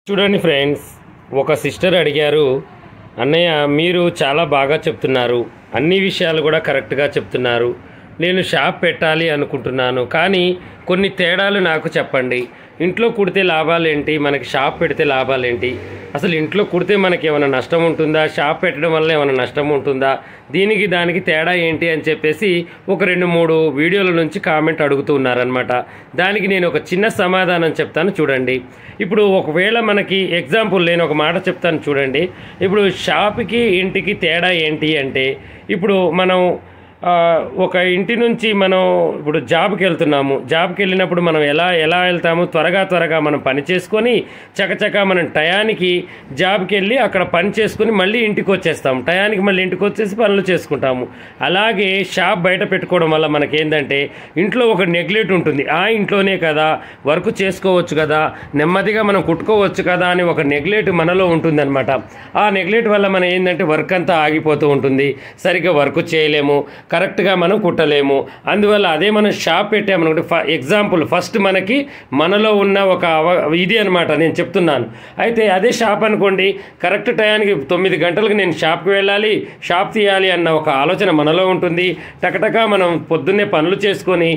చూడండి ఫ్రెండ్స్ ఒక సిస్టర్ అడిగారు అన్నయ్య మీరు చాలా బాగా చెప్తున్నారు అన్ని విషయాలు కూడా కరెక్ట్గా చెప్తున్నారు నేను షాప్ పెట్టాలి అనుకుంటున్నాను కానీ కొన్ని తేడాలు నాకు చెప్పండి ఇంట్లో కుడితే లాభాలేంటి మనకి షాప్ పెడితే లాభాలేంటి అసలు ఇంట్లో కుడితే మనకి ఏమైనా నష్టం ఉంటుందా షాప్ పెట్టడం వల్ల ఏమైనా నష్టం ఉంటుందా దీనికి దానికి తేడా ఏంటి అని చెప్పేసి ఒక రెండు మూడు వీడియోల నుంచి కామెంట్ అడుగుతూ ఉన్నారనమాట దానికి నేను ఒక చిన్న సమాధానం చెప్తాను చూడండి ఇప్పుడు ఒకవేళ మనకి ఎగ్జాంపుల్ నేను ఒక మాట చెప్తాను చూడండి ఇప్పుడు షాప్కి ఇంటికి తేడా ఏంటి అంటే ఇప్పుడు మనం ఆ, ఒక ఇంటి నుంచి మనం ఇప్పుడు జాబ్కి వెళ్తున్నాము జాబ్కి వెళ్ళినప్పుడు మనం ఎలా ఎలా వెళ్తాము త్వరగా త్వరగా మనం పని చేసుకొని చకచక మనం టయానికి జాబ్కి వెళ్ళి అక్కడ పని చేసుకొని మళ్ళీ ఇంటికి వచ్చేస్తాం టయానికి మళ్ళీ ఇంటికి వచ్చేసి పనులు చేసుకుంటాము అలాగే షాప్ బయట పెట్టుకోవడం వల్ల మనకేంటంటే ఇంట్లో ఒక నెగ్లెక్ట్ ఉంటుంది ఆ ఇంట్లోనే కదా వర్క్ చేసుకోవచ్చు కదా నెమ్మదిగా మనం కుట్టుకోవచ్చు కదా అని ఒక నెగ్లెక్ట్ మనలో ఉంటుందన్నమాట ఆ నెగ్లెక్ట్ వల్ల మనం ఏంటంటే వర్క్ అంతా ఆగిపోతూ ఉంటుంది సరిగ్గా వర్క్ చేయలేము కరెక్ట్గా మనం కుట్టలేము అందువల్ల అదే మనం షాప్ పెట్టామనుకుంటే ఫ ఎగ్జాంపుల్ ఫస్ట్ మనకి మనలో ఉన్న ఒక అవ ఇది అనమాట నేను చెప్తున్నాను అయితే అదే షాప్ అనుకోండి కరెక్ట్ టయానికి తొమ్మిది గంటలకు నేను షాప్కి వెళ్ళాలి షాప్ తీయాలి అన్న ఒక ఆలోచన మనలో ఉంటుంది టకటక మనం పొద్దున్నే పనులు చేసుకొని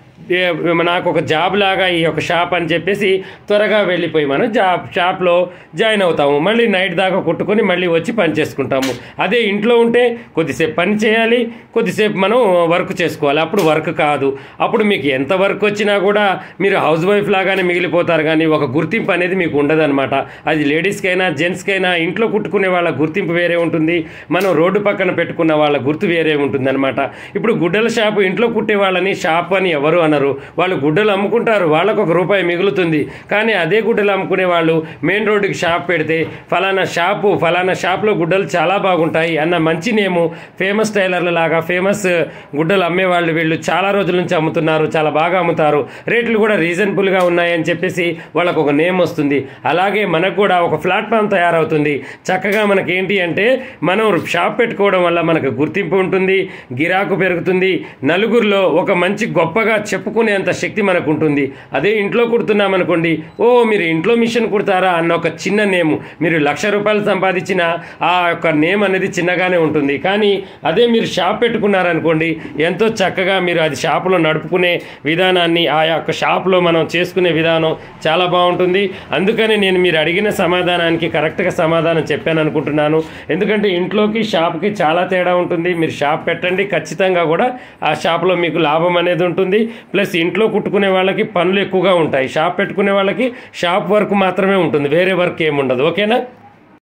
ఏ- నాకు ఒక జాబ్ లాగా ఈ యొక్క షాప్ అని చెప్పేసి త్వరగా వెళ్ళిపోయి మనం జాబ్ షాప్లో జాయిన్ అవుతాము మళ్ళీ నైట్ దాకా కుట్టుకొని మళ్ళీ వచ్చి పని చేసుకుంటాము అదే ఇంట్లో ఉంటే కొద్దిసేపు పని చేయాలి కొద్దిసేపు మనం వర్క్ చేసుకోవాలి అప్పుడు వర్క్ కాదు అప్పుడు మీకు ఎంత వర్క్ వచ్చినా కూడా మీరు హౌస్ వైఫ్ లాగానే మిగిలిపోతారు కానీ ఒక గుర్తింపు అనేది మీకు ఉండదన్నమాట అది లేడీస్కైనా జెంట్స్కైనా ఇంట్లో కుట్టుకునే వాళ్ళ గుర్తింపు వేరే ఉంటుంది మనం రోడ్డు పక్కన పెట్టుకున్న వాళ్ళ గుర్తు వేరే ఉంటుందన్నమాట ఇప్పుడు గుడ్డల షాపు ఇంట్లో కుట్టే వాళ్ళని షాప్ అని ఎవరు అనరు వాళ్ళు గుడ్డలు అమ్ముకుంటారు వాళ్ళకు ఒక రూపాయి మిగులుతుంది కానీ అదే గుడ్డలు అమ్ముకునే వాళ్ళు మెయిన్ రోడ్డుకి షాప్ పెడితే ఫలానా షాపు ఫలానా షాప్లో గుడ్డలు చాలా బాగుంటాయి అన్న మంచి నేము ఫేమస్ టైలర్ల లాగా ఫేమస్ గుడ్డలు అమ్మేవాళ్ళు వీళ్ళు చాలా రోజుల నుంచి అమ్ముతున్నారు చాలా బాగా అమ్ముతారు రేట్లు కూడా రీజనబుల్గా ఉన్నాయని చెప్పేసి వాళ్ళకు ఒక నేమ్ వస్తుంది అలాగే మనకు కూడా ఒక ప్లాట్ఫామ్ తయారవుతుంది చక్కగా మనకి ఏంటి అంటే మనం షాప్ పెట్టుకోవడం వల్ల మనకు గుర్తింపు ఉంటుంది గిరాకు పెరుగుతుంది నలుగురిలో ఒక మంచి గొప్పగా చెప్పుకునేంత శక్తి మనకు ఉంటుంది అదే ఇంట్లో కుడుతున్నాం అనుకోండి ఓ మీరు ఇంట్లో మిషన్ కుడతారా అన్న ఒక చిన్న నేము మీరు లక్ష రూపాయలు సంపాదించిన ఆ యొక్క నేమ్ అనేది చిన్నగానే ఉంటుంది కానీ అదే మీరు షాప్ పెట్టుకున్నారనుకోండి ఎంతో చక్కగా మీరు అది షాపులో నడుపుకునే విధానాన్ని ఆ యొక్క షాప్లో మనం చేసుకునే విధానం చాలా బాగుంటుంది అందుకని నేను మీరు అడిగిన సమాధానానికి కరెక్ట్గా సమాధానం చెప్పాను అనుకుంటున్నాను ఎందుకంటే ఇంట్లోకి షాప్కి చాలా తేడా ఉంటుంది మీరు షాప్ పెట్టండి ఖచ్చితంగా కూడా ఆ షాప్లో మీకు లాభం అనేది ఉంటుంది ప్లస్ ఇంట్లో కుట్టుకునే వాళ్ళకి పనులు ఎక్కువగా ఉంటాయి షాప్ పెట్టుకునే వాళ్ళకి షాప్ వర్క్ మాత్రమే ఉంటుంది వేరే వర్క్ ఏముండదు ఓకేనా